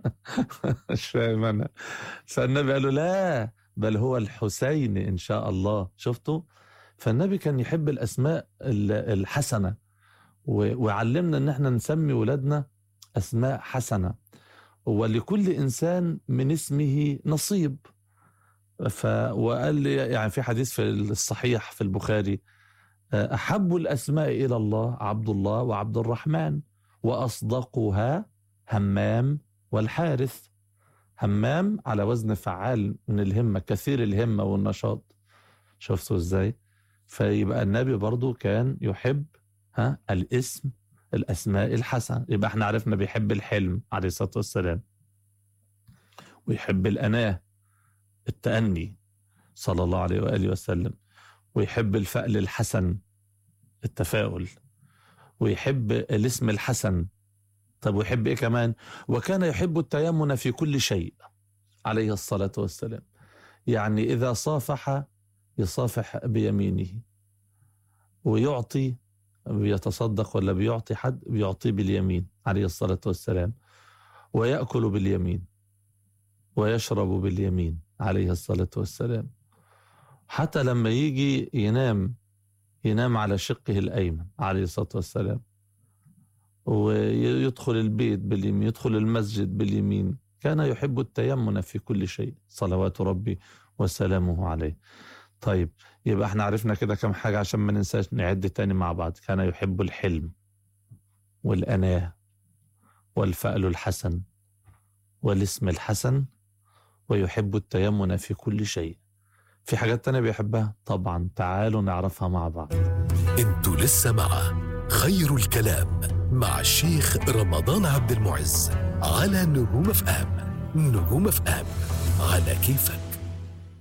مش فاهم انا فالنبي قال له لا بل هو الحسين ان شاء الله شفتوا فالنبي كان يحب الاسماء ال- الحسنه و- وعلمنا ان احنا نسمي ولادنا اسماء حسنه ولكل انسان من اسمه نصيب ف وقال لي يعني في حديث في الصحيح في البخاري احب الاسماء الى الله عبد الله وعبد الرحمن واصدقها همام والحارث همام على وزن فعال من الهمه كثير الهمه والنشاط شفتوا ازاي فيبقى النبي برضو كان يحب ها الاسم الاسماء الحسنه يبقى احنا عرفنا بيحب الحلم عليه الصلاه والسلام ويحب الاناه التاني صلى الله عليه واله وسلم ويحب الفأل الحسن التفاؤل ويحب الاسم الحسن طب ويحب ايه كمان وكان يحب التيمن في كل شيء عليه الصلاة والسلام يعني إذا صافح يصافح بيمينه ويعطي بيتصدق ولا بيعطي حد بيعطيه باليمين عليه الصلاة والسلام ويأكل باليمين ويشرب باليمين عليه الصلاة والسلام حتى لما يجي ينام ينام على شقه الأيمن عليه الصلاة والسلام ويدخل البيت باليمين يدخل المسجد باليمين كان يحب التيمن في كل شيء صلوات ربي وسلامه عليه طيب يبقى احنا عرفنا كده كم حاجة عشان ما ننساش نعد تاني مع بعض كان يحب الحلم والأناة والفأل الحسن والاسم الحسن ويحب التيمن في كل شيء في حاجات تانية بيحبها طبعا تعالوا نعرفها مع بعض انتوا لسه مع خير الكلام مع الشيخ رمضان عبد المعز على نجوم اف ام نجوم اف ام على كيفك